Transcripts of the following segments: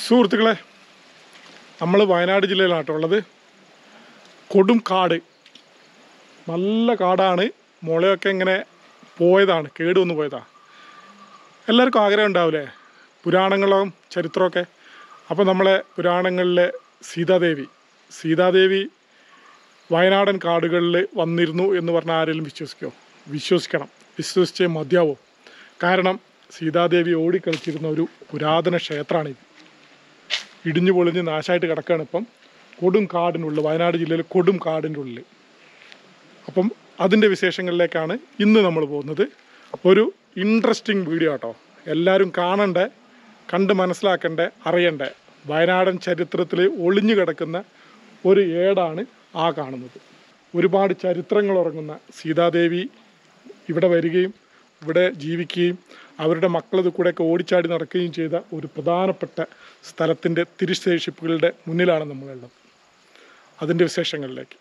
സുഹൃത്തുക്കളെ നമ്മൾ വയനാട് ജില്ലയിലാണ് കേട്ടോ ഉള്ളത് കൊടും കാട് നല്ല കാടാണ് മുളയൊക്കെ ഇങ്ങനെ പോയതാണ് കേട് വന്ന് പോയതാണ് എല്ലാവർക്കും ആഗ്രഹം ഉണ്ടാവില്ലേ പുരാണങ്ങളും ചരിത്രമൊക്കെ അപ്പോൾ നമ്മളെ പുരാണങ്ങളിലെ സീതാദേവി സീതാദേവി വയനാടൻ കാടുകളിൽ വന്നിരുന്നു എന്ന് പറഞ്ഞാൽ ആരെങ്കിലും വിശ്വസിക്കുമോ വിശ്വസിക്കണം വിശ്വസിച്ചേ മതിയാവോ കാരണം സീതാദേവി ഓടിക്കളിച്ചിരുന്ന ഒരു പുരാതന ക്ഷേത്രമാണിത് ഇടിഞ്ഞു പൊളിഞ്ഞ് നാശമായിട്ട് കിടക്കുകയാണ് ഇപ്പം കൊടും കാടിനുള്ളിൽ വയനാട് ജില്ലയിലെ കൊടും കാടിൻ്റെ ഉള്ളിൽ അപ്പം അതിൻ്റെ വിശേഷങ്ങളിലേക്കാണ് ഇന്ന് നമ്മൾ പോകുന്നത് ഒരു ഇൻട്രസ്റ്റിംഗ് വീഡിയോ കേട്ടോ എല്ലാവരും കാണണ്ടേ കണ്ട് മനസ്സിലാക്കണ്ടേ അറിയണ്ടേ വയനാടൻ ചരിത്രത്തിൽ ഒളിഞ്ഞു കിടക്കുന്ന ഒരു ഏടാണ് ആ കാണുന്നത് ഒരുപാട് ചരിത്രങ്ങൾ ഉറങ്ങുന്ന സീതാദേവി ഇവിടെ വരികയും ഇവിടെ ജീവിക്കുകയും അവരുടെ മക്കളത് കൂടെയൊക്കെ ഓടിച്ചാടി നടക്കുകയും ചെയ്ത ഒരു പ്രധാനപ്പെട്ട സ്ഥലത്തിൻ്റെ തിരുശേഷിപ്പുകളുടെ മുന്നിലാണ് നമ്മളുള്ളത് അതിൻ്റെ വിശേഷങ്ങളിലേക്ക്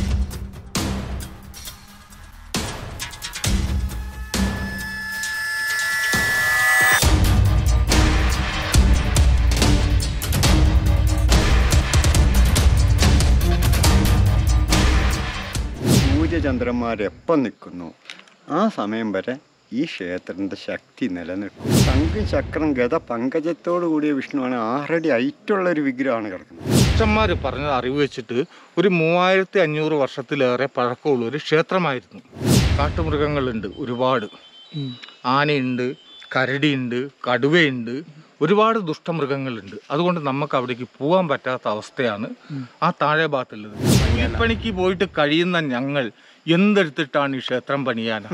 സൂര്യചന്ദ്രന്മാരെപ്പം നിൽക്കുന്നു ആ സമയം വരെ ഈ ക്ഷേത്രത്തിൻ്റെ ശക്തി നിലനിൽക്കും ശംഖ് ചക്രം ഗത പങ്കജത്തോടു കൂടിയ വിഷ്ണുവാണ് ആറടി ഹൈറ്റുള്ള ഒരു വിഗ്രഹമാണ് കിടക്കുന്നത് അച്ഛന്മാർ പറഞ്ഞത് അറിവ് വെച്ചിട്ട് ഒരു മൂവായിരത്തി അഞ്ഞൂറ് വർഷത്തിലേറെ പഴക്കമുള്ള ഒരു ക്ഷേത്രമായിരുന്നു കാട്ടുമൃഗങ്ങളുണ്ട് ഒരുപാട് ആനയുണ്ട് കരടിയുണ്ട് കടുവയുണ്ട് ഒരുപാട് ദുഷ്ടമൃഗങ്ങളുണ്ട് അതുകൊണ്ട് നമുക്ക് അവിടേക്ക് പോകാൻ പറ്റാത്ത അവസ്ഥയാണ് ആ താഴെ ഭാഗത്തുള്ളത് പണിക്ക് പോയിട്ട് കഴിയുന്ന ഞങ്ങൾ എന്തെടുത്തിട്ടാണ് ഈ ക്ഷേത്രം പണിയാൻ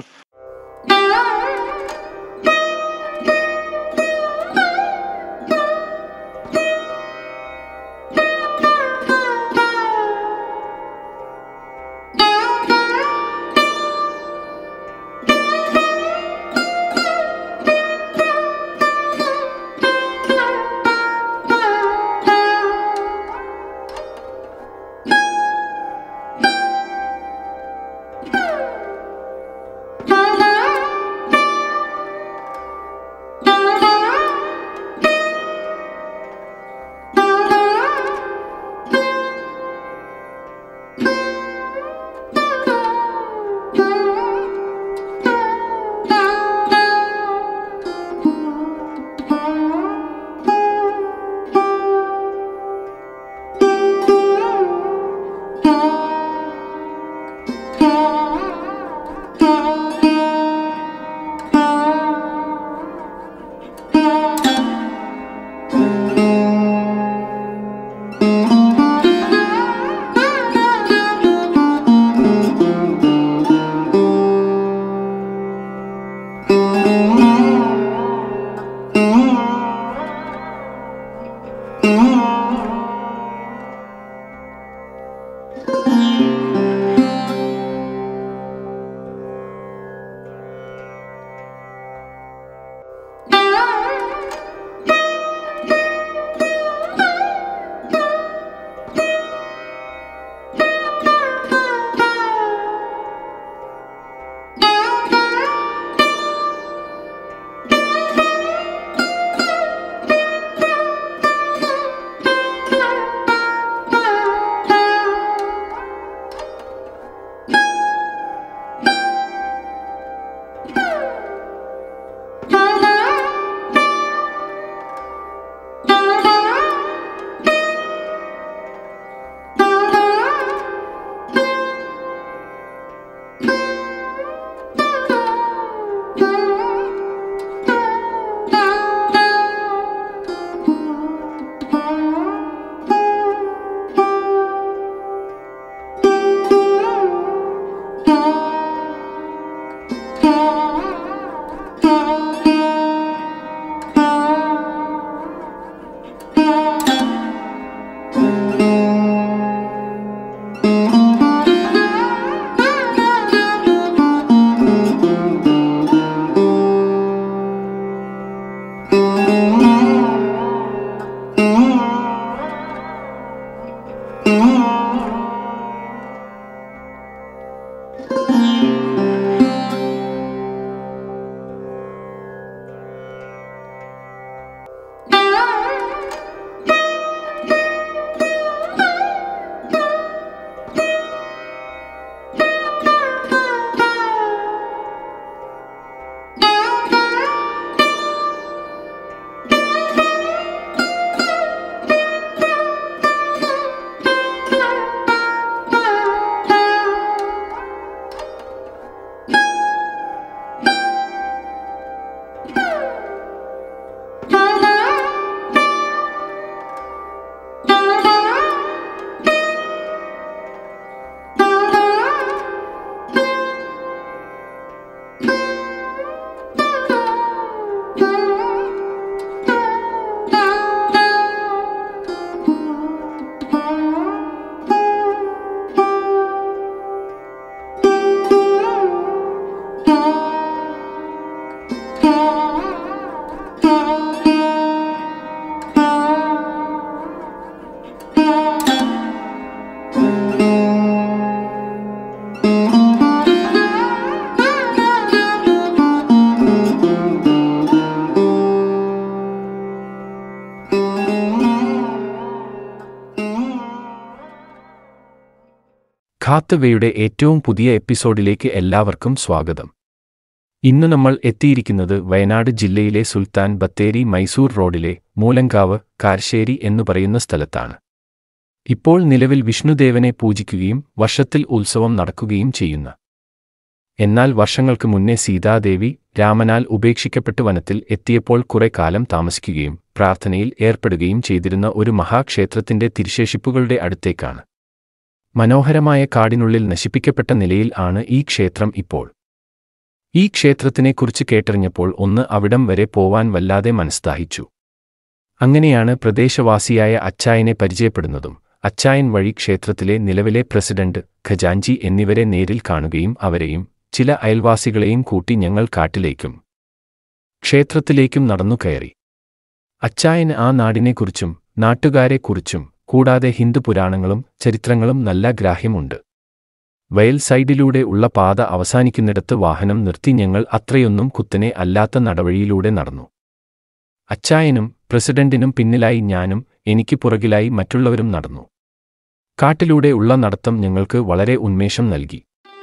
ഖാത്തവയുടെ ഏറ്റവും പുതിയ എപ്പിസോഡിലേക്ക് എല്ലാവർക്കും സ്വാഗതം ഇന്ന് നമ്മൾ എത്തിയിരിക്കുന്നത് വയനാട് ജില്ലയിലെ സുൽത്താൻ ബത്തേരി മൈസൂർ റോഡിലെ മൂലങ്കാവ് കാർശ്ശേരി എന്നു പറയുന്ന സ്ഥലത്താണ് ഇപ്പോൾ നിലവിൽ വിഷ്ണുദേവനെ പൂജിക്കുകയും വർഷത്തിൽ ഉത്സവം നടക്കുകയും ചെയ്യുന്ന എന്നാൽ വർഷങ്ങൾക്ക് മുന്നേ സീതാദേവി രാമനാൽ ഉപേക്ഷിക്കപ്പെട്ട് വനത്തിൽ എത്തിയപ്പോൾ കുറെ കാലം താമസിക്കുകയും പ്രാർത്ഥനയിൽ ഏർപ്പെടുകയും ചെയ്തിരുന്ന ഒരു മഹാക്ഷേത്രത്തിന്റെ തിരുശേഷിപ്പുകളുടെ അടുത്തേക്കാണ് മനോഹരമായ കാടിനുള്ളിൽ നശിപ്പിക്കപ്പെട്ട നിലയിൽ ആണ് ഈ ക്ഷേത്രം ഇപ്പോൾ ഈ ക്ഷേത്രത്തിനെക്കുറിച്ച് കേട്ടറിഞ്ഞപ്പോൾ ഒന്ന് അവിടം വരെ പോവാൻ വല്ലാതെ മനസ്താഹിച്ചു അങ്ങനെയാണ് പ്രദേശവാസിയായ അച്ചായനെ പരിചയപ്പെടുന്നതും അച്ചായൻ വഴി ക്ഷേത്രത്തിലെ നിലവിലെ പ്രസിഡന്റ് ഖജാഞ്ചി എന്നിവരെ നേരിൽ കാണുകയും അവരെയും ചില അയൽവാസികളെയും കൂട്ടി ഞങ്ങൾ കാട്ടിലേക്കും ക്ഷേത്രത്തിലേക്കും നടന്നു കയറി അച്ചായൻ ആ നാടിനെക്കുറിച്ചും നാട്ടുകാരെക്കുറിച്ചും കൂടാതെ ഹിന്ദു പുരാണങ്ങളും ചരിത്രങ്ങളും നല്ല ഗ്രാഹ്യമുണ്ട് വയൽ സൈഡിലൂടെ ഉള്ള പാത അവസാനിക്കുന്നിടത്ത് വാഹനം നിർത്തി ഞങ്ങൾ അത്രയൊന്നും കുത്തനെ അല്ലാത്ത നടവഴിയിലൂടെ നടന്നു അച്ചായനും പ്രസിഡന്റിനും പിന്നിലായി ഞാനും എനിക്ക് പുറകിലായി മറ്റുള്ളവരും നടന്നു കാട്ടിലൂടെ ഉള്ള നടത്തം ഞങ്ങൾക്ക് വളരെ ഉന്മേഷം നൽകി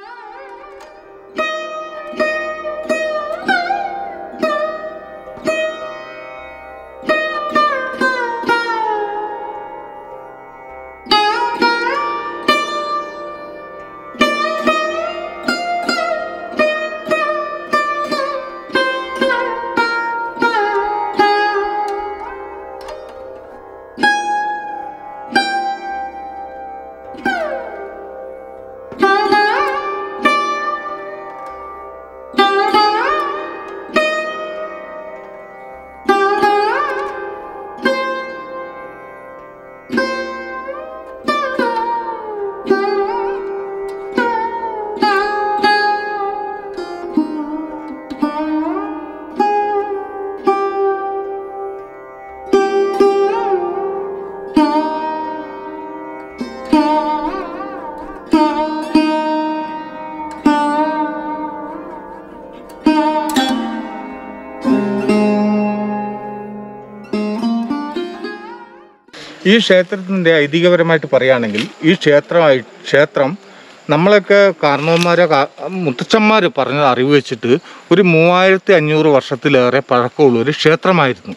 ഈ ക്ഷേത്രത്തിൻ്റെ ഐതിഹ്യപരമായിട്ട് പറയുകയാണെങ്കിൽ ഈ ക്ഷേത്രമായി ക്ഷേത്രം നമ്മളൊക്കെ കാരണവന്മാരെ മുത്തച്ഛന്മാർ പറഞ്ഞ അറിവ് വെച്ചിട്ട് ഒരു മൂവായിരത്തി അഞ്ഞൂറ് വർഷത്തിലേറെ പഴക്കമുള്ള ഒരു ക്ഷേത്രമായിരുന്നു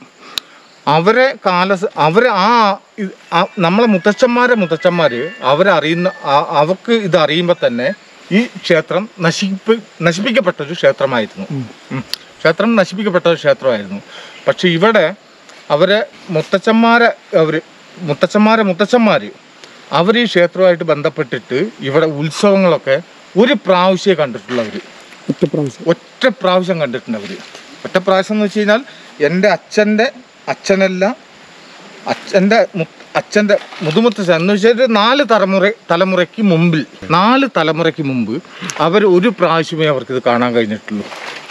അവരെ കാല അവരെ ആ ഇത് ആ- നമ്മളെ മുത്തച്ഛന്മാരെ മുത്തച്ഛന്മാർ അവരറിയുന്ന ആ- അവർക്ക് ഇത് അറിയുമ്പോൾ തന്നെ ഈ ക്ഷേത്രം നശിപ്പി നശിപ്പിക്കപ്പെട്ട ഒരു ക്ഷേത്രമായിരുന്നു ഉം. ക്ഷേത്രം നശിപ്പിക്കപ്പെട്ട ഒരു ക്ഷേത്രമായിരുന്നു പക്ഷെ ഇവിടെ അവരെ മുത്തച്ഛന്മാരെ അവർ മുത്തച്ഛന്മാരെ മുത്തച്ഛന്മാർ അവർ ഈ ക്ഷേത്രവുമായിട്ട് ബന്ധപ്പെട്ടിട്ട് ഇവിടെ ഉത്സവങ്ങളൊക്കെ ഒരു പ്രാവശ്യമേ കണ്ടിട്ടുള്ളവർ ഒറ്റപ്രാവശ്യം ഒറ്റ പ്രാവശ്യം കണ്ടിട്ടുണ്ട് അവർ ഒറ്റ പ്രാവശ്യം എന്ന് വെച്ച് കഴിഞ്ഞാൽ എൻ്റെ അച്ഛൻ്റെ അച്ഛനല്ല അച്ഛൻ്റെ അച്ഛൻ്റെ മുതുമുത്ത എന്ന് വെച്ചാൽ ഒരു നാല് തലമുറ തലമുറയ്ക്ക് മുമ്പിൽ നാല് തലമുറയ്ക്ക് മുമ്പ് അവർ ഒരു പ്രാവശ്യമേ അവർക്ക് ഇത് കാണാൻ കഴിഞ്ഞിട്ടുള്ളൂ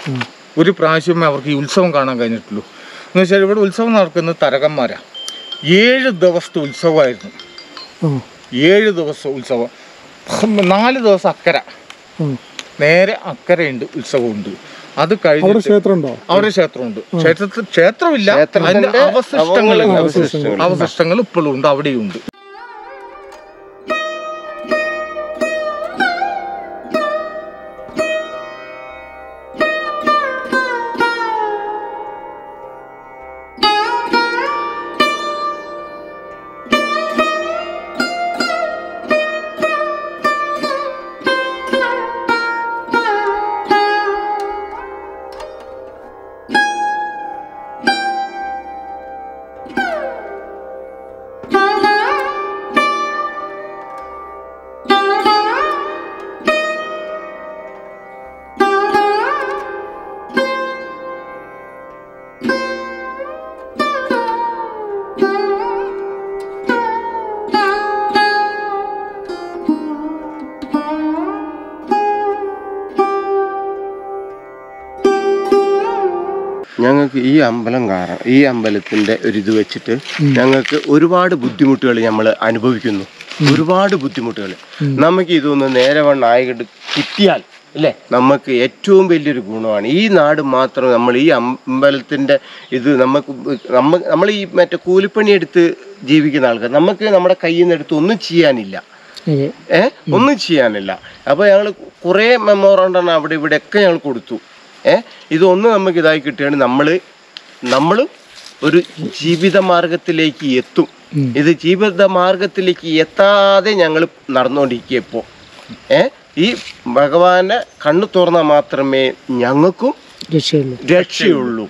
ഒരു പ്രാവശ്യമേ അവർക്ക് ഈ ഉത്സവം കാണാൻ കഴിഞ്ഞിട്ടുള്ളൂ എന്ന് വെച്ചാൽ ഇവിടെ ഉത്സവം നടക്കുന്നത് തരകന്മാരാണ് ഏഴ് ദിവസത്തെ ഉത്സവമായിരുന്നു ആ ഏഴ് ദിവസം ഉത്സവം നാല് ദിവസം അക്കര ആ. നേരെ അക്കരയുണ്ട് ഉത്സവമുണ്ട് അത് അവിടെ കഴിഞ്ഞിട്ട് ക്ഷേത്രം ഉണ്ടോ അവിടെ ക്ഷേത്രമുണ്ട് ക്ഷേത്രത്തിൽ ക്ഷേത്രമില്ല ക്ഷേത്രത്തിന്റെ അതിന്റെ അവശിഷ്ടങ്ങൾ അവശിഷ്ടങ്ങൾ. അവശിഷ്ടങ്ങൾ ഇപ്പോഴും ഉണ്ട് അവിടെയുണ്ട് ഞങ്ങൾക്ക് ഈ അമ്പലം കാരണം ഈ അമ്പലത്തിന്റെ ഒരു ഇത് വെച്ചിട്ട് ഞങ്ങൾക്ക് ഒരുപാട് ബുദ്ധിമുട്ടുകൾ നമ്മൾ അനുഭവിക്കുന്നു ഒരുപാട് ബുദ്ധിമുട്ടുകൾ നമുക്ക് ഇതൊന്ന് നേരെ വണ്ണായിട്ട് കിട്ടിയാൽ അല്ലേ നമുക്ക് ഏറ്റവും വലിയൊരു ഗുണമാണ് ഈ നാട് മാത്രം നമ്മൾ ഈ അമ്പലത്തിന്റെ ഇത് നമുക്ക് നമ്മ നമ്മൾ ഈ മറ്റേ കൂലിപ്പണി എടുത്ത് ജീവിക്കുന്ന ആൾക്കാർ നമുക്ക് നമ്മുടെ കയ്യിൽ നിന്ന് എടുത്ത് ഒന്നും ചെയ്യാനില്ല അതെ ഏ ഒന്നും ചെയ്യാനില്ല അപ്പോൾ ഞങ്ങൾ കുറേ മെമ്മോറാണ്ടാണ് അവിടെ ഇവിടെയൊക്കെ ഞങ്ങൾ കൊടുത്തു ഏ ഇതൊന്നും നമുക്ക് ഇതായി കിട്ടുകയാണെങ്കിൽ നമ്മൾ നമ്മളും ഒരു ജീവിത മാർഗത്തിലേക്ക് എത്തും ഇത് ജീവിത മാർഗത്തിലേക്ക് എത്താതെ ഞങ്ങൾ നടന്നുകൊണ്ടിരിക്കുക ഇപ്പോൾ ഏ ഈ ഭഗവാനെ കണ്ണു തുറന്നാൽ മാത്രമേ ഞങ്ങൾക്കും രക്ഷയുള്ളൂ രക്ഷയുള്ളൂ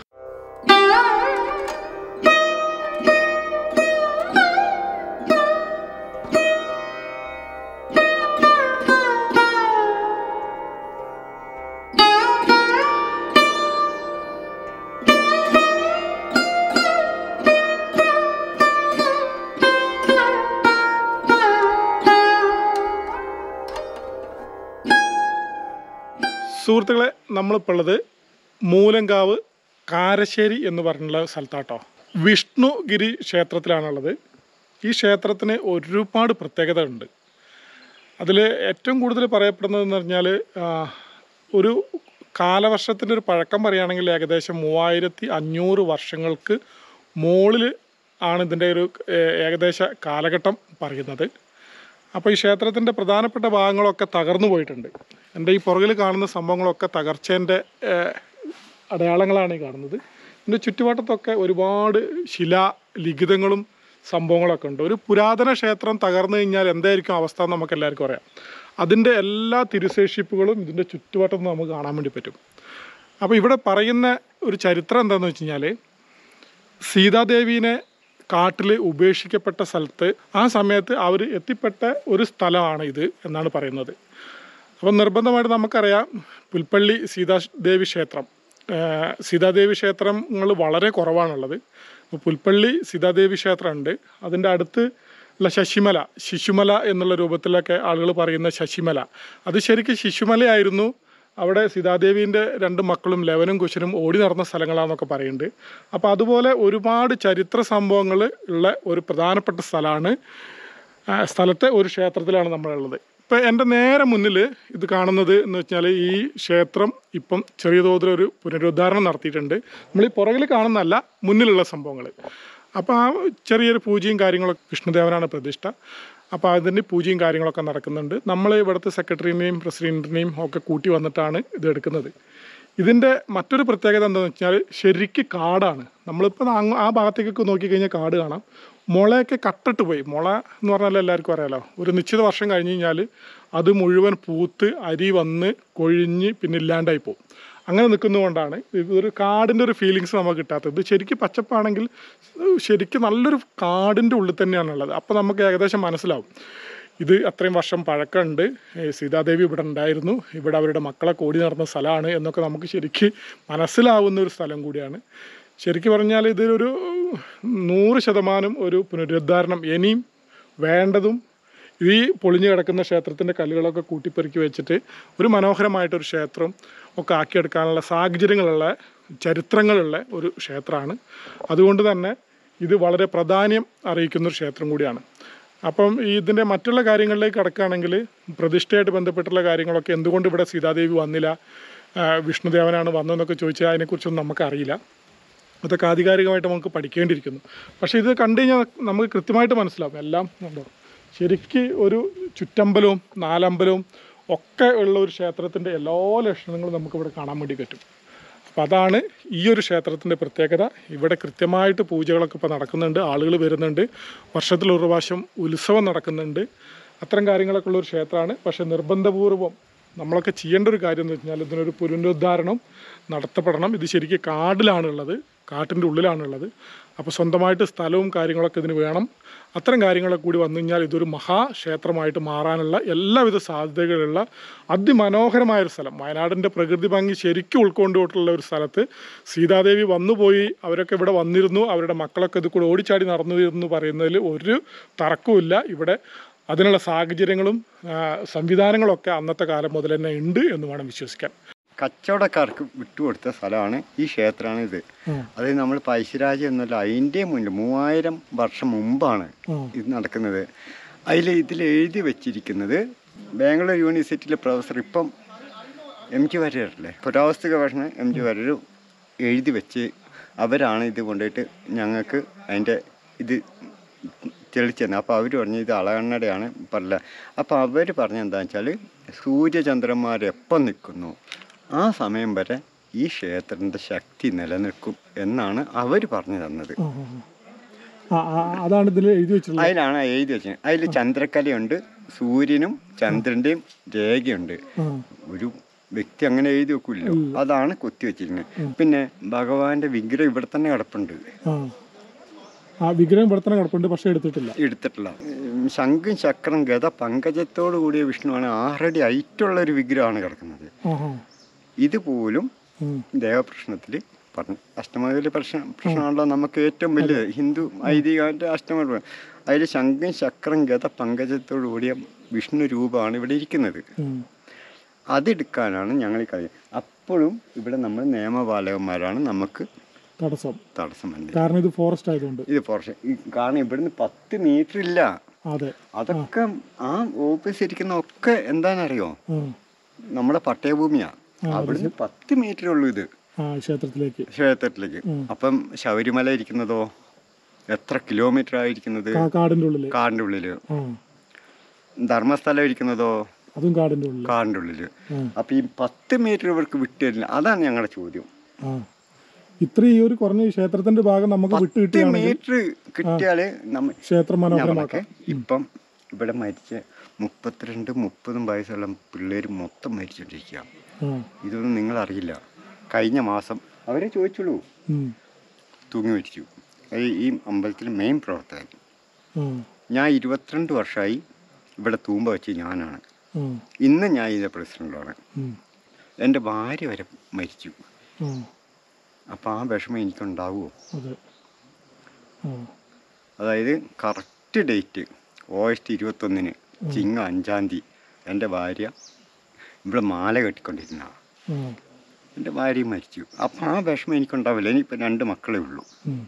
സുഹൃത്തുക്കളെ നമ്മളിപ്പോൾ ഉള്ളത് മൂലങ്കാവ് കാരശ്ശേരി എന്ന് പറഞ്ഞുള്ള സ്ഥലത്താട്ടോ വിഷ്ണുഗിരി ക്ഷേത്രത്തിലാണുള്ളത് ഈ ക്ഷേത്രത്തിന് ഒരുപാട് പ്രത്യേകത ഉണ്ട് അതിൽ ഏറ്റവും കൂടുതൽ പറയപ്പെടുന്നതെന്ന് പറഞ്ഞാൽ ആ, ഒരു കാലവർഷത്തിൻ്റെ ഒരു പഴക്കം പറയുകയാണെങ്കിൽ ഏകദേശം മൂവായിരത്തി അഞ്ഞൂറ് വർഷങ്ങൾക്ക് മുകളിൽ ആണ് ഇതിൻ്റെ ഒരു ഏ- ഏകദേശ കാലഘട്ടം പറയുന്നത് അപ്പോൾ ഈ ക്ഷേത്രത്തിൻ്റെ പ്രധാനപ്പെട്ട ഭാഗങ്ങളൊക്കെ തകർന്നു പോയിട്ടുണ്ട് എൻ്റെ ഈ പുറകിൽ കാണുന്ന സംഭവങ്ങളൊക്കെ തകർച്ചേൻ്റെ ഏഹ്, അടയാളങ്ങളാണ് ഈ കാണുന്നത് ഇതിൻ്റെ ചുറ്റുവട്ടത്തൊക്കെ ഒരുപാട് ശിലാ ലിഖിതങ്ങളും സംഭവങ്ങളൊക്കെ ഉണ്ട് ഒരു പുരാതന ക്ഷേത്രം തകർന്നു കഴിഞ്ഞാൽ എന്തായിരിക്കും അവസ്ഥ എന്ന് നമുക്ക് എല്ലാവർക്കും അറിയാം അതിൻ്റെ എല്ലാ തിരുശേഷിപ്പുകളും ഇതിൻ്റെ ചുറ്റുവട്ടത്ത് നമുക്ക് കാണാൻ വേണ്ടി പറ്റും അപ്പോൾ ഇവിടെ പറയുന്ന ഒരു ചരിത്രം എന്താണെന്ന് വെച്ച് കഴിഞ്ഞാൽ സീതാദേവീനെ കാട്ടിൽ ഉപേക്ഷിക്കപ്പെട്ട സ്ഥലത്ത് ആ സമയത്ത് അവർ എത്തിപ്പെട്ട ഒരു സ്ഥലമാണ് ഇത് എന്നാണ് പറയുന്നത് അപ്പം നിർബന്ധമായിട്ട് നമുക്കറിയാം പുൽപ്പള്ളി സീതാദേവി ക്ഷേത്രം ഏഹ് സീതാദേവി ക്ഷേത്രങ്ങൾ വളരെ കുറവാണുള്ളത് അപ്പോൾ പുൽപ്പള്ളി സീതാദേവി ക്ഷേത്രമുണ്ട് അതിൻ്റെ അടുത്ത് ഉള്ള ശശിമല ശിശുമല എന്നുള്ള രൂപത്തിലൊക്കെ ആളുകൾ പറയുന്ന ശശിമല അത് ശരിക്കും ശിശുമലയായിരുന്നു അവിടെ സീതാദേവീൻ്റെ രണ്ട് മക്കളും ലവനും കുശനും ഓടി നടന്ന സ്ഥലങ്ങളാണെന്നൊക്കെ പറയുന്നുണ്ട് അപ്പോൾ അതുപോലെ ഒരുപാട് ചരിത്ര സംഭവങ്ങൾ ഉള്ള ഒരു പ്രധാനപ്പെട്ട സ്ഥലമാണ് ആ സ്ഥലത്തെ ഒരു ക്ഷേത്രത്തിലാണ് നമ്മളുള്ളത് ഇപ്പം എൻ്റെ നേരെ മുന്നിൽ ഇത് കാണുന്നത് എന്ന് വെച്ചാൽ ഈ ക്ഷേത്രം ഇപ്പം ചെറിയ തോതിലൊരു പുനരുദ്ധാരണം നടത്തിയിട്ടുണ്ട് നമ്മൾ ഈ പുറകിൽ കാണുന്നതല്ല മുന്നിലുള്ള സംഭവങ്ങൾ അപ്പോൾ ആ ചെറിയൊരു പൂജയും കാര്യങ്ങളൊക്കെ വിഷ്ണുദേവനാണ് പ്രതിഷ്ഠ അപ്പോൾ അതിൻ്റെ പൂജയും കാര്യങ്ങളൊക്കെ നടക്കുന്നുണ്ട് നമ്മൾ ഇവിടുത്തെ സെക്രട്ടറിനെയും പ്രസിഡൻറ്റിനെയും ഒക്കെ കൂട്ടി വന്നിട്ടാണ് ഇത് എടുക്കുന്നത് ഇതിൻ്റെ മറ്റൊരു പ്രത്യേകത എന്താണെന്ന് വെച്ചാൽ ശരിക്ക് കാടാണ് നമ്മളിപ്പോൾ അങ്ങ് ആ ഭാഗത്തേക്കൊക്കെ നോക്കിക്കഴിഞ്ഞാൽ കാട് കാണാം മുളയൊക്കെ കട്ടിട്ട് പോയി മുള എന്ന് പറഞ്ഞാൽ എല്ലാവർക്കും അറിയാലോ ഒരു നിശ്ചിത വർഷം കഴിഞ്ഞ് കഴിഞ്ഞാൽ അത് മുഴുവൻ പൂത്ത് അരി വന്ന് കൊഴിഞ്ഞ് പിന്നെ ഇല്ലാണ്ടായി പോകും അങ്ങനെ നിൽക്കുന്നതുകൊണ്ടാണ് ഇതൊരു കാടിൻ്റെ ഒരു ഫീലിങ്സ് നമുക്ക് കിട്ടാത്തത് ഇത് ശരിക്കും പച്ചപ്പാണെങ്കിൽ ശരിക്കും നല്ലൊരു കാടിൻ്റെ ഉള്ളിൽ തന്നെയാണുള്ളത് അപ്പോൾ നമുക്ക് ഏകദേശം മനസ്സിലാവും ഇത് അത്രയും വർഷം പഴക്കമുണ്ട് ഏ, സീതാദേവി ഇവിടെ ഉണ്ടായിരുന്നു ഇവിടെ അവരുടെ മക്കളെ കൂടി നടന്ന സ്ഥലമാണ് എന്നൊക്കെ നമുക്ക് ശരിക്ക് മനസ്സിലാവുന്ന ഒരു സ്ഥലം കൂടിയാണ് ശരിക്കും പറഞ്ഞാൽ ഇതൊരു നൂറ് ശതമാനം ഒരു പുനരുദ്ധാരണം ഇനിയും വേണ്ടതും ഈ പൊളിഞ്ഞു കിടക്കുന്ന ക്ഷേത്രത്തിൻ്റെ കല്ലുകളൊക്കെ കൂട്ടിപ്പെറുക്കി വെച്ചിട്ട് ഒരു മനോഹരമായിട്ടൊരു ക്ഷേത്രം ഒക്കെ ആക്കിയെടുക്കാനുള്ള സാഹചര്യങ്ങളുള്ള ചരിത്രങ്ങളുള്ള ഒരു ക്ഷേത്രമാണ് അതുകൊണ്ട് തന്നെ ഇത് വളരെ പ്രാധാന്യം അറിയിക്കുന്ന ഒരു ക്ഷേത്രം കൂടിയാണ് അപ്പം ഈ ഇതിൻ്റെ മറ്റുള്ള കാര്യങ്ങളിലേക്ക് കടക്കുകയാണെങ്കിൽ പ്രതിഷ്ഠയായിട്ട് ബന്ധപ്പെട്ടുള്ള കാര്യങ്ങളൊക്കെ എന്തുകൊണ്ട് ഇവിടെ സീതാദേവി വന്നില്ല ആ, വിഷ്ണുദേവനാണ് വന്നതെന്നൊക്കെ ചോദിച്ചാൽ അതിനെക്കുറിച്ചൊന്നും നമുക്കറിയില്ല അതൊക്കെ ആധികാരികമായിട്ട് നമുക്ക് പഠിക്കേണ്ടിയിരിക്കുന്നു പക്ഷേ ഇത് കണ്ടു കഴിഞ്ഞാൽ നമുക്ക് കൃത്യമായിട്ട് മനസ്സിലാവും എല്ലാം ഉണ്ടോ ശരിക്ക് ഒരു ചുറ്റമ്പലവും നാലമ്പലവും ഒക്കെ ഉള്ള ഒരു ക്ഷേത്രത്തിൻ്റെ എല്ലാ ലക്ഷണങ്ങളും നമുക്കിവിടെ കാണാൻ വേണ്ടി പറ്റും അപ്പോൾ അതാണ് ഈ ഒരു ക്ഷേത്രത്തിൻ്റെ പ്രത്യേകത ഇവിടെ കൃത്യമായിട്ട് പൂജകളൊക്കെ ഇപ്പോൾ നടക്കുന്നുണ്ട് ആളുകൾ വരുന്നുണ്ട് വർഷത്തിൽ ഒരു പ്രാവശ്യം ഉത്സവം നടക്കുന്നുണ്ട് അത്തരം കാര്യങ്ങളൊക്കെ ഉള്ള ഒരു ക്ഷേത്രമാണ് പക്ഷേ നിർബന്ധപൂർവം നമ്മളൊക്കെ ചെയ്യേണ്ട ഒരു കാര്യം എന്ന് വെച്ചാൽ ഇതിനൊരു പുനരുദ്ധാരണം നടത്തപ്പെടണം ഇത് ശരിക്കും കാടിലാണുള്ളത് കാട്ടിൻ്റെ ഉള്ളിലാണുള്ളത് അപ്പോൾ സ്വന്തമായിട്ട് സ്ഥലവും കാര്യങ്ങളൊക്കെ ഇതിന് വേണം അത്തരം കാര്യങ്ങളൊക്കെ കൂടി വന്നു കഴിഞ്ഞാൽ ഇതൊരു മഹാക്ഷേത്രമായിട്ട് മാറാനുള്ള എല്ലാവിധ സാധ്യതകളുള്ള അതിമനോഹരമായൊരു സ്ഥലം വയനാടിൻ്റെ പ്രകൃതി ഭംഗി ശരിക്കും ഉൾക്കൊണ്ടുകൊണ്ടുള്ള ഒരു സ്ഥലത്ത് സീതാദേവി വന്നുപോയി അവരൊക്കെ ഇവിടെ വന്നിരുന്നു അവരുടെ മക്കളൊക്കെ ഇത് കൂടെ ഓടിച്ചാടി നടന്നു എന്ന് പറയുന്നതിൽ ഒരു തർക്കവുമില്ല ഇവിടെ അതിനുള്ള സാഹചര്യങ്ങളും ആ, സംവിധാനങ്ങളൊക്കെ അന്നത്തെ കാലം മുതൽ തന്നെ ഉണ്ട് എന്ന് വേണം വിശ്വസിക്കാൻ കച്ചവടക്കാർക്ക് വിട്ടുകൊടുത്ത സ്ഥലമാണ് ഈ ക്ഷേത്രമാണ് ഇത് അത് നമ്മൾ പൈശരാജ് എന്നല്ല അതിൻ്റെ മുന്നിൽ മൂവായിരം വർഷം മുമ്പാണ് ഇത് നടക്കുന്നത് അതിൽ ഇതിൽ എഴുതി വെച്ചിരിക്കുന്നത് ബാംഗ്ലൂർ യൂണിവേഴ്സിറ്റിയിലെ പ്രൊഫസർ ഇപ്പം എം ജി വാര്യരല്ലേ പുരാവസ്തു ഗവേഷണം എം ജി വാര്യർ എഴുതി വെച്ച് അവരാണ് ഇത് കൊണ്ടുപോയിട്ട് ഞങ്ങൾക്ക് അതിൻ്റെ ഇത് തെളിച്ചു തന്നെ അപ്പോൾ അവർ പറഞ്ഞു ഇത് അളകണ്ണടയാണ് പറഞ്ഞ അപ്പോൾ അവർ പറഞ്ഞ എന്താണെന്ന് വെച്ചാൽ സൂര്യചന്ദ്രന്മാർ എപ്പം നിൽക്കുന്നു ആ സമയം വരെ ഈ ക്ഷേത്രത്തിൻ്റെ ശക്തി നിലനിൽക്കും എന്നാണ് അവർ പറഞ്ഞു തന്നത് ആ, ആ, ആ. ആ, ആ, അതാണ് ഇതിൽ എഴുതി വെച്ചിട്ടുള്ളത് അതിലാണ് എഴുതി വെച്ചത് അതിൽ ചന്ദ്രക്കലയുണ്ട് സൂര്യനും ചന്ദ്രൻ്റെയും രേഖയുണ്ട് ആ, ഒരു വ്യക്തി അങ്ങനെ എഴുതി വെക്കില്ലോ അതാണ് കൊത്തി വെച്ചിരിക്കുന്നത് പിന്നെ ഭഗവാന്റെ വിഗ്രഹം ഇവിടെ തന്നെ കിടപ്പുണ്ട് ആ ആ വിഗ്രഹം ഇവിടെ തന്നെ കിടപ്പുണ്ട് പക്ഷെ എടുത്തിട്ടില്ല എടുത്തിട്ടില്ല ഉം, ശംഖും ചക്രം ഗത പങ്കജത്തോടു കൂടിയ വിഷ്ണുവാണ് ആറടി ഹൈറ്റുള്ള ഒരു വിഗ്രഹമാണ് കിടക്കുന്നത് ആ ആ ഇതുപോലും ഉം. ദേവപ്രശ്നത്തിൽ പറഞ്ഞു അഷ്ടമതിലെ പ്രശ്നം പ്രശ്നമാണല്ലോ നമുക്ക് ഏറ്റവും വലിയ ഹിന്ദു ഐതിഹാന്റെ അഷ്ടമ അതിൽ ശംഖും ചക്രം ഗത പങ്കജത്തോടു കൂടിയ വിഷ്ണു രൂപമാണ് ഇവിടെ ഇരിക്കുന്നത് ഉം. അതെടുക്കാനാണ് ഞങ്ങൾ ഈ കളി അപ്പോഴും ഇവിടെ നമ്മൾ നിയമപാലകന്മാരാണ് നമുക്ക് തടസ്സം തടസ്സം വന്നത് കാരണം ഇത് ഫോറസ്റ്റ് ആയതുകൊണ്ട് ഇത് പോർഷൻ ഈ കാരണം ഇവിടുന്ന് പത്ത് മീറ്റർ ഇല്ല അതെ അതൊക്കെ ആ ഓഫീസ് ഇരിക്കുന്ന ഒക്കെ എന്താണെന്നറിയോ ഉം. നമ്മുടെ പട്ടയഭൂമിയാ അവിടുന്ന് പത്ത് മീറ്റർ ഉള്ളൂ ഇത് ആ ക്ഷേത്രത്തിലേക്ക് ക്ഷേത്രത്തിലേക്ക് അപ്പം ശബരിമല ഇരിക്കുന്നതോ എത്ര കിലോമീറ്റർ ആയിരിക്കുന്നത് ആ കാടിന്റെ ഉള്ളില് കാടിൻ്റെ ഉള്ളില് ആ ധർമ്മസ്ഥലം ഇരിക്കുന്നതോ അതും കാടിന്റെ ഉള്ളില് കാടിൻ്റെ ഉള്ളില് ഉം. അപ്പം ഈ പത്ത് മീറ്റർ ഇവർക്ക് വിട്ടുതരില്ല അതാണ് ഞങ്ങളുടെ ചോദ്യം ആ ഇത്ര ഈ ഒരു കുറഞ്ഞ ഈ ക്ഷേത്രത്തിന്റെ ഭാഗം നമുക്ക് വിട്ട് പത്ത് കിട്ടുകയാണെങ്കിൽ മീറ്റർ കിട്ടിയാല് നമ്മ ക്ഷേത്രം നമ്മളൊക്കെ മനോഹരമാക്കാം ഇപ്പം ഇവിടെ മരിച്ച മുപ്പത്തിരണ്ട് മുപ്പതും വയസ്സുള്ള പിള്ളേർ മൊത്തം മരിച്ചോണ്ടിരിക്കുക ആ ഇതൊന്നും നിങ്ങൾ അറിയില്ല കഴിഞ്ഞ മാസം അവരെ ചോദിച്ചുള്ളൂ ഉം. തൂങ്ങി മരിച്ചു അത് ഈ അമ്പലത്തിൽ മെയിൻ പ്രവർത്തകൻ ആ ഞാൻ ഇരുപത്തിരണ്ട് വർഷമായി ഇവിടെ തൂമ്പ വെച്ച് ഞാനാണ് ആ ഇന്ന് ഞാൻ ഇതിൻ്റെ പ്രസിഡൻ്റാണ് ഉം. എൻ്റെ ഭാര്യ വരെ മരിച്ചു ആ അപ്പോൾ ആ വിഷമം എനിക്കുണ്ടാവുമോ അതെ ആ അതായത് കറക്റ്റ് ഡേറ്റ് ഓഗസ്റ്റ് ഇരുപത്തൊന്നിന് ചിങ്ങ അഞ്ചാം തീയതി എൻ്റെ ഭാര്യ ഇവിടെ മാല കെട്ടിക്കൊണ്ടിരുന്ന ആ എൻ്റെ ഭാര്യ മരിച്ചു അപ്പം ആ വിഷമം എനിക്കുണ്ടാവില്ല ഇനിയിപ്പോൾ രണ്ട് മക്കളേ ഉള്ളൂ ഉം.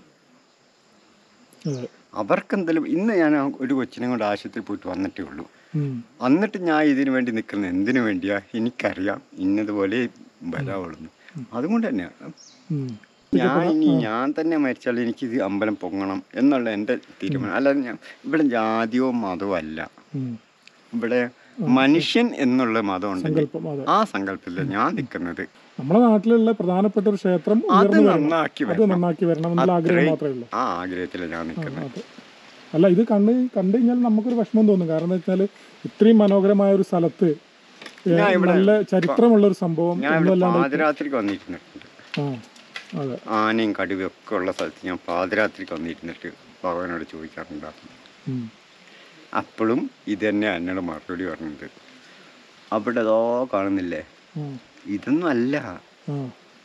അതെ അവർക്കെന്തെങ്കിലും ഇന്ന് ഞാൻ ആ ഒരു കൊച്ചിനെ കൊണ്ട് ആശുപത്രിയിൽ പോയിട്ട് വന്നിട്ടേ ഉള്ളൂ ഉം. എന്നിട്ട് ഞാൻ ഇതിനു വേണ്ടി നിൽക്കുന്നത് എന്തിനു വേണ്ടിയാ എനിക്കറിയാം ഇന്നതുപോലെ വരാവുള്ളൂ അതുകൊണ്ട് തന്നെയാണ് ഉം. ഞാൻ ഇനി ഞാൻ തന്നെ മരിച്ചാൽ എനിക്ക് ഇത് അമ്പലം പൊങ്ങണം എന്നുള്ള എൻ്റെ തീരുമാനം അല്ലാതെ ഞാൻ ഇവിടെ ജാതിയോ മതമോ അല്ല ഉം. ഇവിടെ മനുഷ്യൻ എന്നുള്ള മതം ഉണ്ടെങ്കിൽ സങ്കല്പം അതെ ആ സങ്കല്പത്തിലാണ് ഞാൻ നിൽക്കുന്നത് നമ്മുടെ നാട്ടിലുള്ള പ്രധാനപ്പെട്ട ഒരു ക്ഷേത്രം അത് ഉയർന്നു വരണം നന്നാക്കി അത് വരണം നന്നാക്കി വരണം എന്നുള്ള ആഗ്രഹം അത്രയും മാത്രമേ ഉള്ളൂ ആ ആഗ്രഹത്തിലാണ് ഞാൻ നിൽക്കുന്നത് അതെ അല്ല ഇത് കണ്ട് കണ്ടു കഴിഞ്ഞാൽ നമുക്കൊരു വിഷമം തോന്നും കാരണം എന്താ വെച്ചാൽ ഇത്രയും മനോഹരമായ ഒരു സ്ഥലത്ത് ഏ, ഞാൻ ഇവിടെ നല്ല ചരിത്രമുള്ള ഒരു സംഭവം ഞാൻ ഇവിടെ ഒന്നുമല്ലാണ്ട് പാതിരാത്രിക്ക് വന്നിരുന്നിട്ടുണ്ട് ആ അതെ ആനയും കടുവയും ഒക്കെ ഉള്ള സ്ഥലത്ത് ഞാൻ പാതിരാത്രിക്ക് വന്നിരുന്നിട്ട് ഭഗവാനോട് ചോദിക്കാറുണ്ടായിരുന്നു ഉം. അപ്പോഴും ഇത് തന്നെ എന്നോട് മറുപടി പറഞ്ഞത് അവിടെ ഏതോ കാണുന്നില്ലേ ആ, ഇതൊന്നും അല്ല ആ,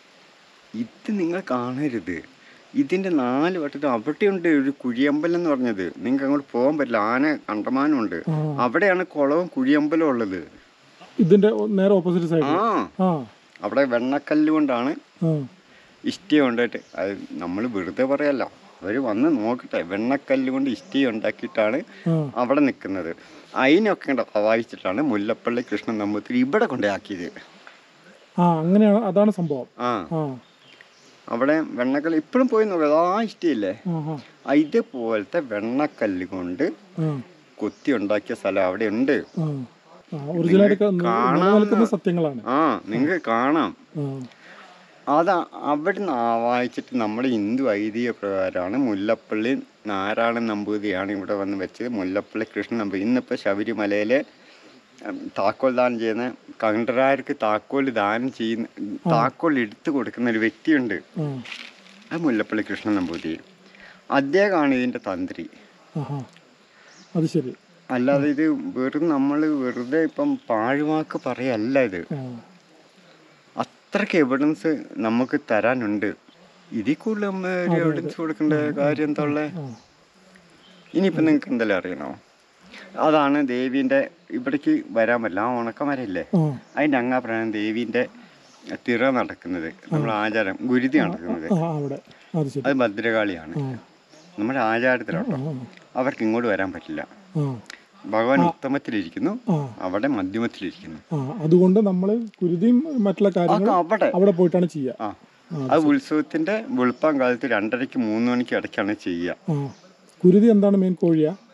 ഇത് നിങ്ങൾ കാണരുത് ഇതിൻ്റെ നാല് വട്ടത്തിൽ അവിടെയുണ്ട് ഒരു കുഴിയമ്പലം എന്ന് പറഞ്ഞത് നിങ്ങൾക്ക് അങ്ങോട്ട് പോകാൻ പറ്റില്ല ആന കണ്ടമാനമുണ്ട് ആ. അവിടെയാണ് കുളവും കുഴിയമ്പലവും ഉള്ളത് ഇതിന്റെ ഒ- നേരെ ഓപ്പോസിറ്റ് സൈഡ് ആ ആ അവിടെ വെണ്ണക്കല്ല് കൊണ്ടാണ് ആ ഇഷ്ടിക കൊണ്ടിട്ട് അത് നമ്മൾ വെറുതെ പറയല്ല അവർ വന്ന് നോക്കട്ടെ വെണ്ണക്കല്ല് കൊണ്ട് ഇഷ്ടിക ഉണ്ടാക്കിയിട്ടാണ് ആ അവിടെ നിൽക്കുന്നത് അതിനൊക്കെ കണ്ട് വായിച്ചിട്ടാണ് മുല്ലപ്പള്ളി കൃഷ്ണൻ നമ്പൂതിരി ഇവിടെ കൊണ്ടാക്കിയത് ആ അങ്ങനെയാണ് അതാണ് സംഭവം ആ ആ അവിടെ വെണ്ണക്കല്ല് ഇപ്പോഴും പോയി നോക്കാം ആ ഇഷ്ടിയില്ലേ ആ ആ ആ, ഇതുപോലത്തെ വെണ്ണക്കല്ല് കൊണ്ട് ആ കൊത്തി ഉണ്ടാക്കിയ സ്ഥലം അവിടെ ഉണ്ട് ആ ആ ഒറിജിനലായിട്ട് നിലനിൽക്കുന്ന സത്യങ്ങളാണ് ആ നിങ്ങൾക്ക് കാണാം ആ അത് അവിടുന്ന് ആ വായിച്ചിട്ട് നമ്മുടെ ഹിന്ദു ഐതിഹ്യ പ്രകാരമാണ് മുല്ലപ്പള്ളി നാരായണൻ നമ്പൂതിരിയാണ് ഇവിടെ വന്ന് വെച്ചത് മുല്ലപ്പള്ളി കൃഷ്ണൻ നമ്പൂതിരി ഇന്നിപ്പോൾ ശബരിമലയിലെ ഉം, താക്കോൽ ദാനം ചെയ്യുന്ന കണ്ടരാർക്ക് താക്കോൽ ദാനം ചെയ്യുന്ന താക്കോൽ എടുത്തു കൊടുക്കുന്ന ഒരു വ്യക്തിയുണ്ട് ആ അത് മുല്ലപ്പള്ളി കൃഷ്ണൻ നമ്പൂതിരി അദ്ദേഹമാണ് ഇതിൻ്റെ തന്ത്രി ആഹാ അത് ശരി അല്ലാതെ ഇത് വെറും നമ്മൾ വെറുതെ ഇപ്പം പാഴ്വാക്ക് പറയല്ല ഇത് ആ അത്രയ്ക്ക് എവിഡൻസ് നമുക്ക് തരാനുണ്ട് ഇതിൽ കൂടുതൽ നമ്മൾ ഒരു എവിഡൻസ് കൊടുക്കേണ്ട കാര്യം എന്താ ഉള്ളത് ആ ഇനിയിപ്പം നിങ്ങൾക്ക് എന്തെല്ലാം അറിയണോ അതാണ് ദേവീൻ്റെ ഇവിടേക്ക് വരാൻ പറ്റില്ല ആ ഉണക്കമരയില്ലേ ആ അതിൻ്റെ അങ്ങാപ്പുറമാണ് ദേവീൻ്റെ തിറ നടക്കുന്നത് നമ്മുടെ ആചാരം ഗുരുതി നടക്കുന്നത് ആ അവിടെ അത് ശരി അത് ഭദ്രകാളിയാണ് ആ നമ്മുടെ ആചാരത്തിലോട്ടോ ആ അവർക്ക് ഇങ്ങോട്ട് വരാൻ പറ്റില്ല ആ ഭഗവാൻ ഉത്തമത്തിലിരിക്കുന്നു ആ അവിടെ മധ്യമത്തിലിരിക്കുന്നു ആ അതുകൊണ്ട് നമ്മൾ കുരുതിയും മറ്റുള്ള അതൊക്കെ കാര്യങ്ങളും അവിടെ അവിടെ പോയിട്ടാണ് ചെയ്യുക ആ അത് ഉത്സവത്തിന്റെ വെളുപ്പാൻ കാലത്ത് രണ്ടരയ്ക്ക് മൂന്ന് മണിക്ക് ഇടയ്ക്കാണ് ചെയ്യുക ആ കുരുതി എന്താണ് മെയിൻ കോഴിയാ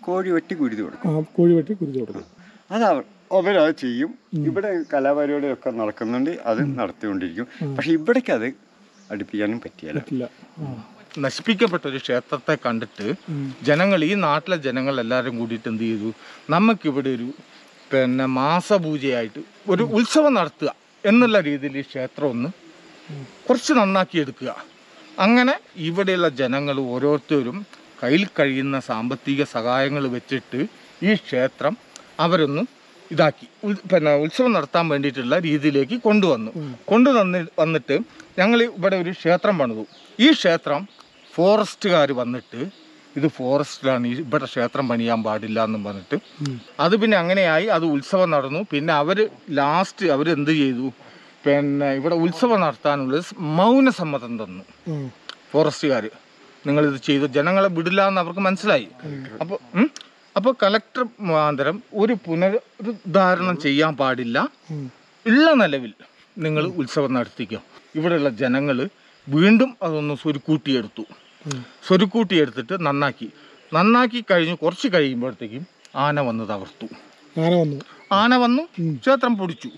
കോഴി വെട്ടി കുരുതി കൊടുക്കും ആ കോഴി വെട്ടി കുരുതി കൊടുക്കും അത് അവർ അവരത് ചെയ്യും ഇവിടെ കലാപരിപാടികളൊക്കെ നടക്കുന്നുണ്ട് അത് നടത്തിക്കൊണ്ടിരിക്കും പക്ഷെ ഇവിടേക്ക് അത് അടുപ്പിക്കാനും പറ്റിയല്ല ഇല്ല ആ നശിപ്പിക്കപ്പെട്ട ഒരു ക്ഷേത്രത്തെ കണ്ടിട്ട് ജനങ്ങൾ ഈ നാട്ടിലെ ജനങ്ങൾ എല്ലാവരും കൂടിയിട്ട് എന്ത് ചെയ്തു നമുക്കിവിടെ ഒരു പിന്നെ മാസപൂജയായിട്ട് ഒരു ഉത്സവം നടത്തുക എന്നുള്ള രീതിയിൽ ഈ ക്ഷേത്രം ഒന്ന് കുറച്ച് നന്നാക്കി എടുക്കുക അങ്ങനെ ഇവിടെയുള്ള ജനങ്ങൾ ഓരോരുത്തരും കയ്യിൽ കഴിയുന്ന സാമ്പത്തിക സഹായങ്ങൾ വെച്ചിട്ട് ഈ ക്ഷേത്രം അവരൊന്ന് ഇതാക്കി ഉൽ- പിന്നെ ഉത്സവം നടത്താൻ വേണ്ടിയിട്ടുള്ള രീതിയിലേക്ക് കൊണ്ടുവന്നു കൊണ്ടുവന്ന് വന്നിട്ട് ഞങ്ങൾ ഇവിടെ ഒരു ക്ഷേത്രം പണിതു ഈ ക്ഷേത്രം ഫോറസ്റ്റുകാർ വന്നിട്ട് ഇത് ഫോറസ്റ്റിലാണ് ഈ ഇവിടെ ക്ഷേത്രം പണിയാൻ പാടില്ല എന്നും പറഞ്ഞിട്ട് അത് പിന്നെ അങ്ങനെയായി അത് ഉത്സവം നടന്നു പിന്നെ അവർ ലാസ്റ്റ് അവർ എന്ത് ചെയ്തു പിന്നെ ഇവിടെ ഉത്സവം നടത്താനുള്ള സ് മൗനസമ്മതം തന്നു ഉം. ഫോറസ്റ്റുകാർ നിങ്ങളിത് ചെയ്തു ജനങ്ങളെ വിടില്ല എന്ന് അവർക്ക് മനസ്സിലായി അപ്പോൾ അപ്പോൾ കലക്ടർ മുഖാന്തരം ഒരു പുനരുദ്ധാരണം ചെയ്യാൻ പാടില്ല ഉള്ള നിലവിൽ നിങ്ങൾ ഉത്സവം നടത്തിക്കും ഇവിടെയുള്ള ജനങ്ങൾ വീണ്ടും അതൊന്ന് സ്വരുക്കൂട്ടിയെടുത്തു സ്വരുക്കൂട്ടിയെടുത്തിട്ട് നന്നാക്കി നന്നാക്കി കഴിഞ്ഞ് കുറച്ച് കഴിയുമ്പോഴത്തേക്കും ആന വന്ന് തകർത്തു ആന വന്നു ആന വന്നു ക്ഷേത്രം പൊടിച്ചു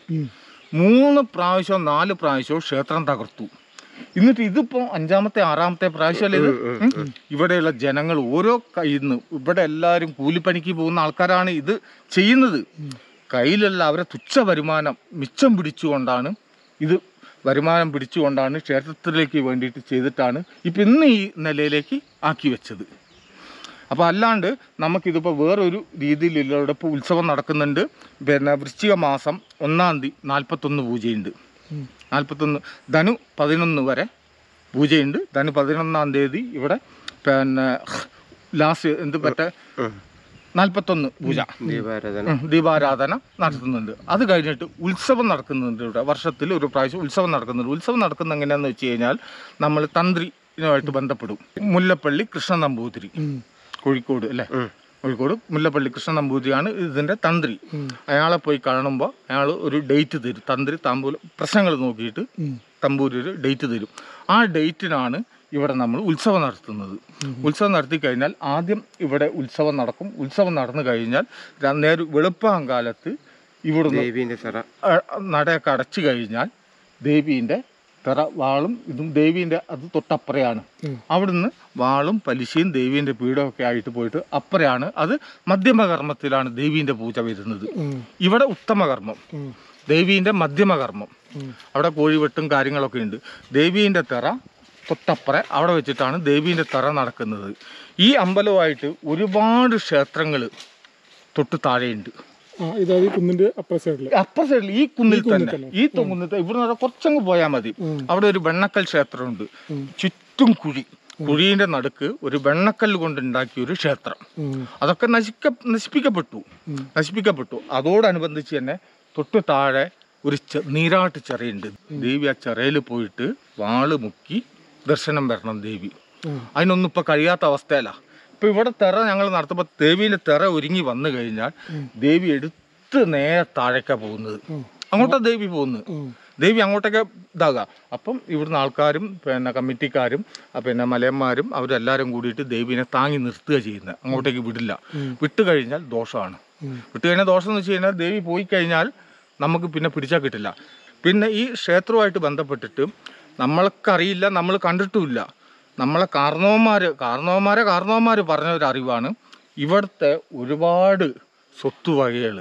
മൂന്ന് പ്രാവശ്യവും നാല് പ്രാവശ്യവും ക്ഷേത്രം തകർത്തു എന്നിട്ട് ഇതിപ്പോ അഞ്ചാമത്തെ ആറാമത്തെ പ്രാവശ്യമല്ലേ ഇത് ഉം. ഇവിടെയുള്ള ജനങ്ങൾ ഓരോ കയ്യിൽ നിന്ന് ഇവിടെ എല്ലാവരും കൂലിപ്പണിക്ക് പോകുന്ന ആൾക്കാരാണ് ഇത് ചെയ്യുന്നത് കയ്യിലുള്ള അവരെ തുച്ഛ വരുമാനം മിച്ചം പിടിച്ചുകൊണ്ടാണ് ഇത് വരുമാനം പിടിച്ചുകൊണ്ടാണ് ക്ഷേത്രത്തിലേക്ക് വേണ്ടിയിട്ട് ചെയ്തിട്ടാണ് ഇപ്പം ഇന്ന് ഈ നിലയിലേക്ക് ആക്കി വെച്ചത് അപ്പോൾ അല്ലാണ്ട് നമുക്കിതിപ്പോൾ വേറൊരു രീതിയിലുള്ള ഇവിടെ ഇപ്പോൾ ഉത്സവം നടക്കുന്നുണ്ട് പിന്നെ വൃശ്ചിക മാസം ഒന്നാം തീയതി നാൽപ്പത്തൊന്ന് പൂജയുണ്ട് നാൽപ്പത്തൊന്ന് ധനു പതിനൊന്ന് വരെ പൂജയുണ്ട് ധനു പതിനൊന്നാം തീയതി ഇവിടെ പിന്നെ ലാസ്റ്റ് എന്ത് പറ്റ നാൽപ്പത്തൊന്ന് പൂജ ദീപാരാധന ഉം, ദീപാരാധന നടത്തുന്നുണ്ട് അത് കഴിഞ്ഞിട്ട് ഉത്സവം നടക്കുന്നുണ്ട് ഇവിടെ വർഷത്തിൽ ഒരു പ്രാവശ്യം ഉത്സവം നടക്കുന്നുണ്ട് ഉത്സവം നടക്കുന്ന എങ്ങനെയാന്ന് വെച്ച് കഴിഞ്ഞാൽ നമ്മൾ തന്ത്രിയുമായിട്ട് ബന്ധപ്പെടും മുല്ലപ്പള്ളി കൃഷ്ണ നമ്പൂതിരി കോഴിക്കോട് അല്ലേ കോഴിക്കോട് മുല്ലപ്പള്ളി കൃഷ്ണ നമ്പൂതിരിയാണ് ഇതിന്റെ തന്ത്രി അയാളെ പോയി കാണുമ്പോൾ അയാൾ ഒരു ഡേറ്റ് തരും തന്ത്രി താമ്പൂല പ്രശ്നങ്ങൾ നോക്കിയിട്ട് തമ്പൂരി ഒരു ഡേറ്റ് തരും ആ ഡേറ്റിനാണ് ഇവിടെ നമ്മൾ ഉത്സവം നടത്തുന്നത് ഉത്സവം നടത്തി കഴിഞ്ഞാൽ ആദ്യം ഇവിടെ ഉത്സവം നടക്കും ഉത്സവം നടന്നു കഴിഞ്ഞാൽ ര- നേരെ വെളുപ്പാങ്കാലത്ത് ഇവിടുന്ന് ദേവീന്റെ തറ അ- നടയൊക്കെ അടച്ചു കഴിഞ്ഞാൽ ദേവീൻ്റെ തറ വാളും ഇതും ദേവീൻ്റെ അത് തൊട്ടപ്പുറയാണ് അവിടുന്ന് വാളും പലിശയും ദേവീൻ്റെ പീഠമൊക്കെ ആയിട്ട് പോയിട്ട് അപ്പുറയാണ് അത് മധ്യമകർമ്മത്തിലാണ് ദേവീൻ്റെ പൂജ വരുന്നത് ഇവിടെ ഉത്തമകർമ്മം ദേവീൻ്റെ മധ്യമകർമ്മം അവിടെ കോഴിവെട്ടും കാര്യങ്ങളൊക്കെ ഉണ്ട് ദേവീൻ്റെ തെറ തൊട്ടപ്പുറ അവിടെ വെച്ചിട്ടാണ് ദേവീൻ്റെ തെറ നടക്കുന്നത് ഈ അമ്പലമായിട്ട് ഒരുപാട് ക്ഷേത്രങ്ങൾ തൊട്ട് താഴെയുണ്ട് ആ ഇതായത് ഈ കുന്നിന്റെ അപ്പുറ സൈഡിൽ അപ്പുറ സൈഡിൽ ഈ കുന്നിൽ തന്നെ ഈ കുന്നിൽ ഇവിടെ നിന്ന് കുറച്ചങ്ങ് പോയാൽ മതി അവിടെ ഒരു വെണ്ണക്കൽ ക്ഷേത്രമുണ്ട് ചുറ്റും കുഴി കുഴീന്റെ നടുക്ക് ഒരു വെണ്ണക്കല്ല് കൊണ്ട് ഉണ്ടാക്കിയ ഒരു ക്ഷേത്രം അതൊക്കെ നശിക്ക നശിപ്പിക്കപ്പെട്ടു നശിപ്പിക്കപ്പെട്ടു അതോടനുബന്ധിച്ച് തന്നെ തൊട്ട് താഴെ ഒരു ചെ- നീരാട്ട് ചെറയുണ്ട് ദേവി ആ ചെറയിൽ പോയിട്ട് വാള് മുക്കി ദർശനം വരണം ദേവി അതിനൊന്നും ഇപ്പൊ കഴിയാത്ത അവസ്ഥയല്ല ഇപ്പൊ ഇവിടെ തെറ ഞങ്ങൾ നടത്തുമ്പോൾ ദേവീന്റെ തെറ ഒരുങ്ങി വന്നു കഴിഞ്ഞാൽ ദേവി എടുത്ത് നേരെ താഴേക്കാ പോകുന്നത് അങ്ങോട്ടാ ദേവി പോകുന്നത് ദേവി അങ്ങോട്ടൊക്കെ ഇതാകുക അപ്പം ഇവിടുന്ന് ആൾക്കാരും പിന്നെ കമ്മിറ്റിക്കാരും ആ, പിന്നെ മലയന്മാരും അവരെല്ലാവരും കൂടിയിട്ട് ദേവീനെ താങ്ങി നിർത്തുക ചെയ്യുന്നത് അങ്ങോട്ടേക്ക് വിടില്ല വിട്ട് കഴിഞ്ഞാൽ ദോഷമാണ് വിട്ട് കഴിഞ്ഞാൽ ദോഷം എന്ന് വെച്ച് കഴിഞ്ഞാൽ ദേവി പോയി കഴിഞ്ഞാൽ നമുക്ക് പിന്നെ പിടിച്ചാൽ കിട്ടില്ല പിന്നെ ഈ ക്ഷേത്രവുമായിട്ട് ബന്ധപ്പെട്ടിട്ട് നമ്മൾക്കറിയില്ല നമ്മൾ കണ്ടിട്ടുമില്ല നമ്മളെ കാർന്നവന്മാർ കാർന്നവന്മാരെ കാർന്നവന്മാർ പറഞ്ഞ ഒരു അറിവാണ് ഇവിടുത്തെ ഒരുപാട് സ്വത്തുവകകൾ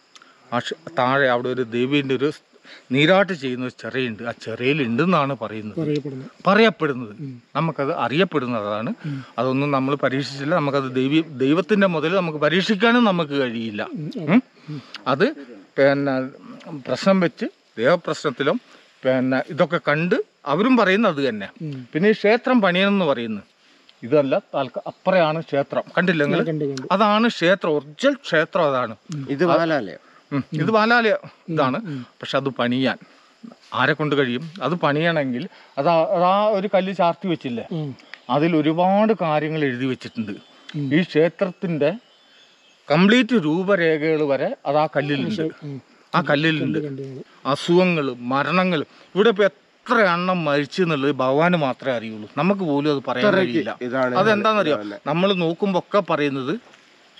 ആ ക്ഷ- താഴെ അവിടെ ഒരു ദേവീൻ്റെ ഒരു നീരാട്ട് ചെയ്യുന്ന ഒരു ചെറയുണ്ട് ആ ചെറയിലുണ്ടെന്നാണ് പറയുന്നത് അറിയപ്പെടുന്നത് പറയപ്പെടുന്നത് നമുക്കത് അറിയപ്പെടുന്നതാണ് അതൊന്നും നമ്മൾ പരീക്ഷിച്ചില്ല നമുക്കത് ദൈവി ദൈവത്തിൻ്റെ മുതൽ നമുക്ക് പരീക്ഷിക്കാനും നമുക്ക് കഴിയില്ല ഉം. അത് പിന്നെ പ്രശ്നം വെച്ച് ദേവപ്രശ്നത്തിലും പിന്നെ ഇതൊക്കെ കണ്ട് അവരും പറയുന്നത് അത് തന്നെ പിന്നെ ഈ ക്ഷേത്രം പണിയണമെന്ന് പറയുന്നത് ഇതല്ല താൽക്ക അപ്പറയാണ് ക്ഷേത്രം കണ്ടില്ല നിങ്ങൾ കണ്ടു കണ്ടു അതാണ് ക്ഷേത്രം ഒറിജിനൽ ക്ഷേത്രം അതാണ് ഇത് ബാലാലയം ഉം. ഇത് ബാലാലയ ഇതാണ് പക്ഷെ അത് പണിയാൻ ആരെ കൊണ്ട് കഴിയും അത് പണിയണമെങ്കിൽ അത് ആ- അത് ആ ഒരു കല്ല് ചാർത്തി വെച്ചില്ലേ അതിൽ ഒരുപാട് കാര്യങ്ങൾ എഴുതി വെച്ചിട്ടുണ്ട് ഈ ക്ഷേത്രത്തിന്റെ കംപ്ലീറ്റ് രൂപരേഖകൾ വരെ അത് ആ കല്ലിലുണ്ട് ആ കല്ലിലുണ്ട് അസുഖങ്ങൾ മരണങ്ങൾ ഇവിടെ ഇപ്പൊ എത്ര എണ്ണം മരിച്ചു എന്നുള്ളത് ഭഗവാന് മാത്രമേ അറിയുള്ളൂ നമുക്ക് പോലും അത് പറയാൻ കഴിയില്ല ഇതാണ് അതെന്താണെന്നറിയോ നമ്മൾ നോക്കുമ്പോൾ ഒക്കെ പറയുന്നത്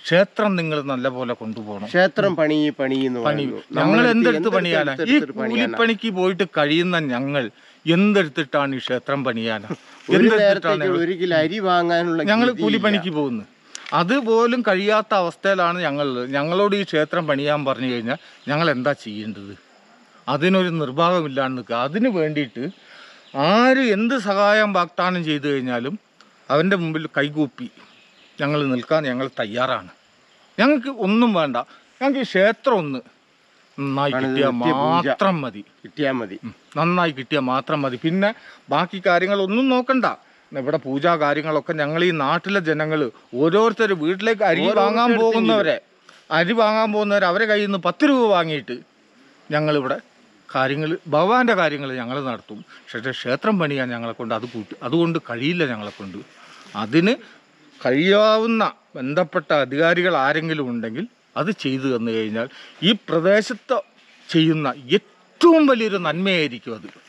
ക്ഷേത്രം നിങ്ങൾ നല്ലപോലെ കൊണ്ടുപോകണം ക്ഷേത്രം പണി പണി എന്ന് പണി പറയുന്നു. ഞങ്ങൾ നമ്മളെടുത്ത് എന്തെടുത്ത് എന്തെടുത്ത് പണിയാനാ ഈ എടുത്തെടുത്ത് പണിയാനാ? കൂലിപ്പണിക്ക് പോയിട്ട് കഴിയുന്ന ഞങ്ങൾ എന്തെടുത്തിട്ടാണ് ഈ ക്ഷേത്രം പണിയാനാ ഒരു എന്തെടുത്തിട്ടാണ് നേരത്തേക്ക് ഒരു കിലോ അരി വാങ്ങാനുള്ള ഞങ്ങൾ ഗതിയില്ല. കൂലിപ്പണിക്ക് പോകുന്നു അതുപോലും കഴിയാത്ത അവസ്ഥയിലാണ് ഞങ്ങൾ ഞങ്ങളോട് ഈ ക്ഷേത്രം പണിയാൻ പറഞ്ഞു കഴിഞ്ഞാൽ ഞങ്ങൾ എന്താ ചെയ്യേണ്ടത് അതിനൊരു നിർഭാഗമില്ലാണ്ട് നിൽക്കുക അതിന് വേണ്ടിയിട്ട് ആര് എന്ത് സഹായം വാഗ്ദാനം ചെയ്തു കഴിഞ്ഞാലും അവൻ്റെ മുമ്പിൽ കൈകൂപ്പി ഞങ്ങൾ നിൽക്കാൻ ഞങ്ങൾ തയ്യാറാണ് ഞങ്ങൾക്ക് ഒന്നും വേണ്ട ഞങ്ങൾക്ക് ഈ ക്ഷേത്രം ഒന്ന് നന്നായി പണിത് കിട്ടിയാൽ നിത്യപൂജ. മാത്രം മതി കിട്ടിയാ മതി ഉം. നന്നായി കിട്ടിയാൽ മാത്രം മതി പിന്നെ ബാക്കി കാര്യങ്ങളൊന്നും നോക്കണ്ട ഇവിടെ പൂജാ കാര്യങ്ങളൊക്കെ ഞങ്ങൾ ഈ നാട്ടിലെ ജനങ്ങൾ ഓരോരുത്തർ വീട്ടിലേക്ക് അരി വാങ്ങാൻ പോകുന്നവരെ അരി വാങ്ങാൻ പോകുന്നവരെ അവരെ കയ്യിൽ നിന്ന് പത്ത് രൂപ വാങ്ങിയിട്ട് ഞങ്ങളിവിടെ കാര്യങ്ങൾ ഭഗവാന്റെ കാര്യങ്ങൾ ഞങ്ങൾ നടത്തും പക്ഷേ ക്ഷേത്രം പണിയാൻ ഞങ്ങളെ കൊണ്ട് അത് കൂട്ടി അതുകൊണ്ട് കഴിയില്ല ഞങ്ങളെ കൊണ്ട് അതിന് കഴിയാവുന്ന ബന്ധപ്പെട്ട അധികാരികൾ ആരെങ്കിലും ഉണ്ടെങ്കിൽ അത് ചെയ്തു തന്നു കഴിഞ്ഞാൽ ഈ പ്രദേശത്ത് ചെയ്യുന്ന ഏറ്റവും വലിയൊരു നന്മയായിരിക്കും അത്